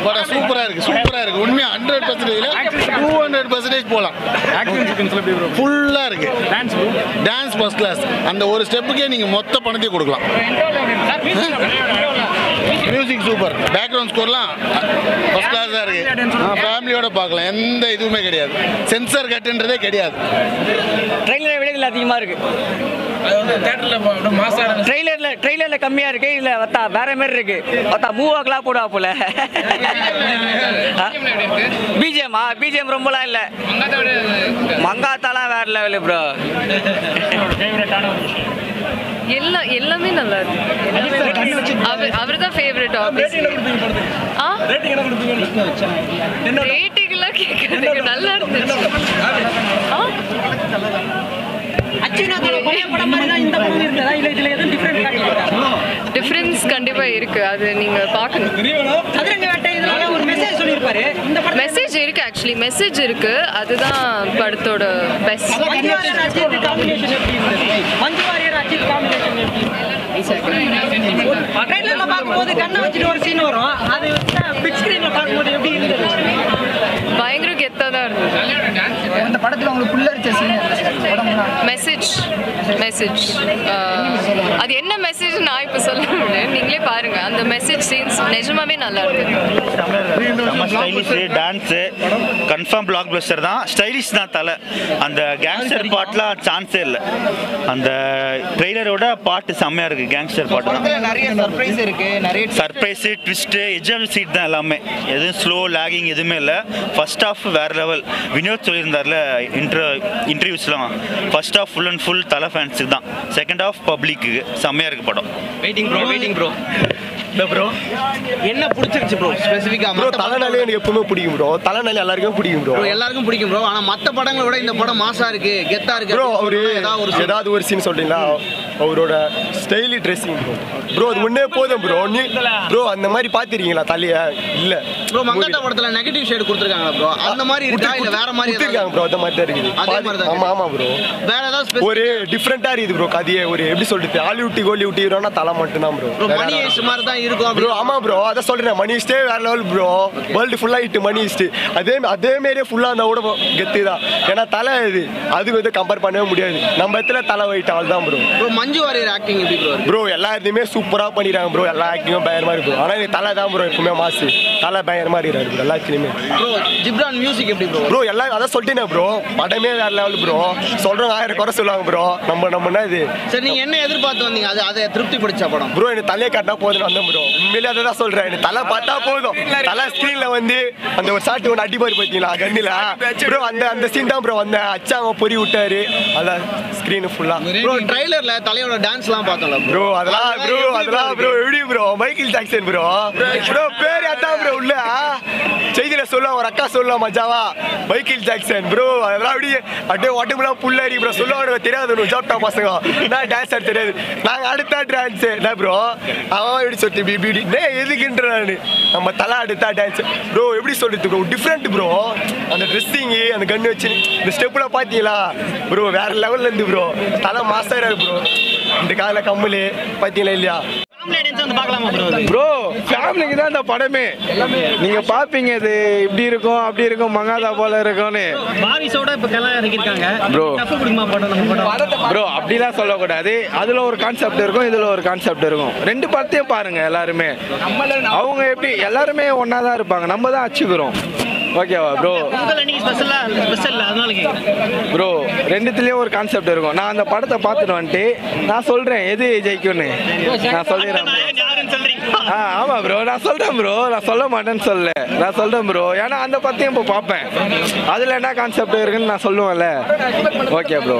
படம் சூப்பரா இருக்கு சூப்பரா இருக்கு உண்மையா ஹண்ட்ரட் பர்சன்டேஜ்ல டூ ஹண்ட்ரட் பர்சன்டேஜ் போலாம் ஆக்ஷன் சீக்வன்ஸ்ல எப்படி ப்ரோ ஃபுல்லா இருக்கு dance bro dance first class அந்த ஒரு ஸ்டெப்புக்கே நீங்க மொத்த பணத்தையும் கொடுக்கலாம் மியூசிக் சூப்பர் பேக்ரவுண்ட் ஸ்கோர்லாம் ஃபர்ஸ்ட் கிளாஸாக இருக்கு ஃபேமிலியோட பார்க்கலாம் எந்த இதுவுமே கிடையாது சென்சார் கட்டுன்றதே கிடையாது ட்ரெயிலர் விட இதில் அதிகமாக இருக்கு ட்ரெய்லர்ல ட்ரெய்லர்ல கம்மியா இருக்கு இல்ல வத்தா வேற மாதிரி இருக்கு வத்தா மூவாக்கெல்லாம் போடுவா போல பிஜிஎம் பிஜிஎம் ரொம்பலாம் இல்ல மங்காத்தாலாம் வேற லெவலு ப்ரோ எல்லா எல்லாமே நல்லா இருக்கு அவர் அவர் தான் ஃபேவரட் ஆ ரேட்டிங்லாம் கேட்கறதுக்கு நல்லா இருந்துச்சு ஆ டிஃப்ரென்ஸ் கண்டிப்பா இருக்கு அது நீங்க பார்க்கணும் மெசேஜ் இருக்கு ஆக்சுவலி மெசேஜ் இருக்கு அதுதான் படத்தோட பெஸ்ட் பயங்கர கெத்தா தான் இருந்தது இந்த படத்துல உங்களுக்கு புல்லரிச்ச சீன் மெசேஜ் மெசேஜ் அது என்ன மெசேஜ் நான் இப்போ சொல்ல முடியும் நீங்களே பாருங்க அந்த மெசேஜ் சீன்ஸ் நிஜமாவே நல்லா இருக்கு நம்ம stylish dance confirm blockbuster தான் ஸ்டைலிஷ் தான் தலை அந்த கேங்ஸ்டர் பாட்டுலாம் சான்ஸே இல்லை அந்த ட்ரெய்லரோட பாட்டு செம்மையாக இருக்குது கேங்ஸ்டர் பாட்டு தான் நிறைய சர்ப்ரைஸ் இருக்கு நிறைய சர்ப்ரைஸு ட்விஸ்ட்டு எஜ்ஜல் சீட் தான் எல்லாமே எதுவும் ஸ்லோ லேகிங் எதுவுமே இல்லை ஃபர்ஸ்ட் ஆஃப் வேறு லெவல் வினோத் சொல்லியிருந்தார்ல இன்டர் இன்டர்வியூஸ்லாம் first half full and full Thala ஃபேன்ஸுக்கு தான் செகண்ட் ஆஃப் பப்ளிக்கு செம்மையாக இருக்குது படம் waiting bro waiting bro bro என்ன பிடிச்சிருச்சு ப்ரோ ஸ்பெசிஃபிக்கா ப்ரோ தலைனாலே எனக்கு எப்பவுமே பிடிக்கும் ப்ரோ தலைனாலே எல்லாருக்கும் பிடிக்கும் ப்ரோ ப்ரோ எல்லாருக்கும் பிடிக்கும் ப்ரோ ஆனா மத்த படங்களை விட இந்த படம் மாசா இருக்கு கெத்தா இருக்கு ப்ரோ அவரு ஏதாவது ஒரு சொல்லு. ஏதாவது ஒரு சீன் சொல்றீங்களா அவரோட ஸ்டைலி ட்ரெஸ்ஸிங் ப்ரோ ப்ரோ அது ஒன்னே போதும் ப்ரோ நீ ப்ரோ அந்த மாதிரி பாத்திருக்கீங்களா தலைய இல்ல ப்ரோ மங்காத்தா படத்துல நெகட்டிவ் ஷேட் கொடுத்துருக்காங்களா ப்ரோ அந்த மாதிரி இருக்கா இல்ல வேற மாதிரி கொடுத்துருக்காங்க ப்ரோ அந்த மாதிரி தான் இருக்குது அதே மாதிரி தான் ஆமா ஆமா ப்ரோ வேற ஏதாவது specific- ஒரு டிஃப்ரெண்டா இருக்குது ப்ரோ கதையே ஒரு எப்படி சொல்றது ஹாலிவுட் கோலிவுட் ஹீரோனா தலை மட்டும் தான் ப்ரோ ப்ரோ மணி ஐஸ் மாதிரி தான் இருக்கும் ப்ரோ ஆமா ப்ரோ அதான் சொல்றேன் மணி ஹிஸ்டே வேற லெவல் ப்ரோ வேர்ல்டு ஃபுல்லா ஹிட் மணி ஹிஸ்ட் அதே அதே மாதிரியே ஃபுல்லா அந்த கூட கெத்து தான் ஏன்னா தலை இது அதுக்கு வந்து கம்பேர் பண்ணவே முடியாது நம்ம இடத்துல தலை வைட் ஆள் தான் bro bro Manju Warrier acting எப்படி ப்ரோ ப்ரோ எல்லா இதுவுமே சூப்பரா பண்ணிடுறாங்க ப்ரோ எல்லா ஆக்டிங்கும் பயங்கரமா இருக்கு ஆனா எனக்கு தலை தான் ப்ரோ எப்பவுமே மாசு தலை பயங்கரமா இருக்கிறாரு bro எல்லாத்துலயுமே ப்ரோ ஜிப்ரான் மியூசிக் எப்படி ப்ரோ ப்ரோ எல்லாம் அதான் சொல்லிட்டேனே ப்ரோ படமே வேற லெவல் ப்ரோ சொல்றவங்க ஆயிரம் குறை சொல்லுவாங்க ப்ரோ நம்ம நம்மனா இது சரி நீங்க என்ன எதிர்பார்த்து வந்தீங்க அது அதை திருப்தி பிடிச்ச படம் ப்ரோ எனக்கு தலையை காட்டினா போதும் வந்தேன் ப்ரோ உண்மையிலே அதை தான் சொல்றேன் எனக்கு தலை பார்த்தா போதும் தலை ஸ்க்ரீன்ல வந்து அந்த ஒரு சாட்டு ஒன்று அடிப்பாரு பார்த்தீங்களா கண்ணில ப்ரோ அந்த அந்த சீன் தான் ப்ரோ வந்தேன் அச்சா அவன் பொறி விட்டாரு அதான் ஸ்க்ரீன் ஃபுல்லா ப்ரோ ட்ரைலர்ல தலையோட டான்ஸ்லாம் பார்த்தோம்ல ப்ரோ அதெல்லாம் ப்ரோ அதெல்லாம் ப்ரோ எப்படி bro Michael Jackson bro bro பேர் அதான் ப்ரோ உள்ள செய்தியில சொல்லுவாங்க ஒரு அக்கா சொல்லுவா மஜாவா மைக்கேல் ஜாக்சன் ப்ரோ அதெல்லாம் அப்படியே அப்படியே உடம்புலாம் புல்லாரி ப்ரோ சொல்லுவாங்க தெரியாது ஜாப்டா பசங்க நான் டான்ஸ் ஆட தெரியாது நாங்க அடுத்த டான்ஸ் என்ன ப்ரோ அவன் எப்படி சொல்லிட்டு இப்படி இப்படி இப்படி டேய், எதுக்குன்ற நானு நம்ம தலை அடுத்தா டான்ஸ் ப்ரோ எப்படி சொல்றது ப்ரோ டிஃப்ரெண்ட் ப்ரோ அந்த ட்ரெஸ்ஸிங்கு அந்த கண்ணு வச்சு இந்த ஸ்டெப்லாம் பார்த்தீங்களா ப்ரோ வேற லெவல்ல இருந்து ப்ரோ தலை மாஸ்டரா இருக்கு ப்ரோ இந்த கால கம்மல் பார்த்தீங்களா இல்லையா ப்ரோ ஃபேமிலிக்கு தான் இந்த படமே நீங்க பாப்பீங்க இது இப்படி இருக்கும் அப்படி இருக்கும் மங்காதா போல இருக்கும்னு பாரிஸோட இப்ப கல்யாணம் இறக்கிருக்காங்க ப்ரோ பிடிக்குமா படம் நம்ம படம் ப்ரோ அப்படிலாம் சொல்லக்கூடாது அதுல ஒரு கான்செப்ட் இருக்கும் இதுல ஒரு கான்செப்ட் இருக்கும் ரெண்டு படத்தையும் பாருங்க எல்லாருமே அவங்க எப்படி எல்லாருமே ஒண்ணா தான் இருப்பாங்க நம்ம தான் அச்சுக்கிறோம் ஓகேவா ப்ரோ ஸ்பெஷலா ஸ்பெஷல் அதனால கேக்குறேன் ப்ரோ ரெண்டுத்துலயும் ஒரு கான்செப்ட் இருக்கும் நான் அந்த படத்தை பார்த்துட்டு வந்துட்டு நான் சொல்றேன் எது ஜெயிக்கும்னு நான் சொல்லிடுறேன் bro. ஆ ஆமா ப்ரோ நான் சொல்றேன் ப்ரோ நான் சொல்ல மாட்டேன்னு சொல்ல நான் சொல்றேன் ப்ரோ ஏன்னா அந்த படத்தையும் இப்போ பார்ப்பேன் அதுல என்ன கான்செப்ட் இருக்குன்னு நான் சொல்லுவேன்ல ஓகே ப்ரோ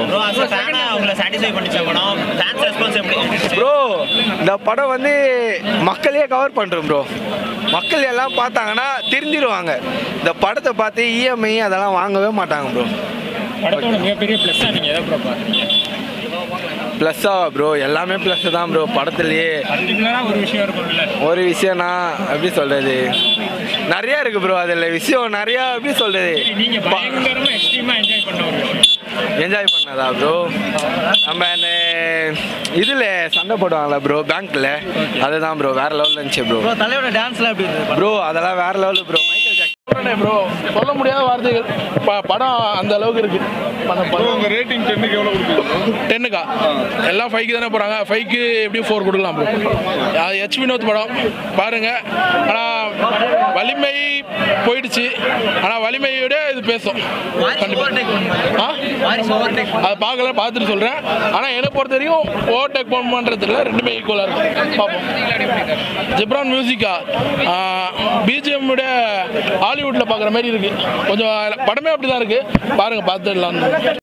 ப்ரோ இந்த படம் வந்து மக்களையே கவர் பண்றோம் ப்ரோ மக்கள் எல்லாம் பார்த்தாங்கன்னா தெரிஞ்சிருவாங்க இந்த படத்தை பார்த்து இஎம்ஐ அதெல்லாம் வாங்கவே மாட்டாங்க ப்ரோ படத்தோட மிகப்பெரிய ப்ளஸ்ஸாக நீங்கள் எதை ப்ரோ பார்க்குறீங்க ப்ளஸ்ஸா ப்ரோ எல்லாமே ப்ளஸ் தான் ப்ரோ படத்துலயே ஒரு விஷயம் இருக்கும்ல ஒரு விஷயம்னா எப்படி சொல்றது நிறைய இருக்கு ப்ரோ அதில் விஷயம் நிறைய எப்படி சொல்றது நீங்க பயங்கரமா எக்ஸ்ட்ரீமா என்ஜாய் பண்ண ஒரு விஷயம் என்ஜாய் பண்ணதா ப்ரோ நம்ம அந்த இதில் சண்டை போடுவாங்களா ப்ரோ பேங்க்கில் அதுதான் ப்ரோ வேற லெவலில் இருந்துச்சு ப்ரோ தலையோட டான்ஸ்லாம் எப்படி இருந்தது ப்ரோ அதெல்லாம் வேற level bro Michael Jackson bro சொல்ல முடியாத வார்த்தைகள் ப- படம் அந்த அளவுக்கு இருக்கு உங்க ரேட்டிங் டென்னுக்கு எவ்வளவு கொடுப்பீங்க டென்னுக்கா எல்லாம் ஃபைவ்க்கு தானே போகிறாங்க ஃபைவ்க்கு எப்படியும் ஃபோர் கொடுக்கலாம் ப்ரோ அது ஹெச் வினோத் படம் பாருங்க ஆனால் வலிமை போயிடுச்சு ஆனால் வலிமையோட இது பேசும் கண்டிப்பாக ஆ அதை பார்க்கல பார்த்துட்டு சொல்கிறேன் ஆனால் என்னை பொறுத்த வரைக்கும் ஓவர்டேக் பண்ணுறது இல்லை ரெண்டுமே ஈக்குவலாக இருக்கும் பார்ப்போம் ஜிப்ரான் மியூசிக்கா பிஜிஎம் விட ஹாலிவுட்டில் பார்க்குற மாதிரி இருக்குது கொஞ்சம் படமே அப்படி தான் இருக்குது பாருங்கள் பார்த்துடலாம்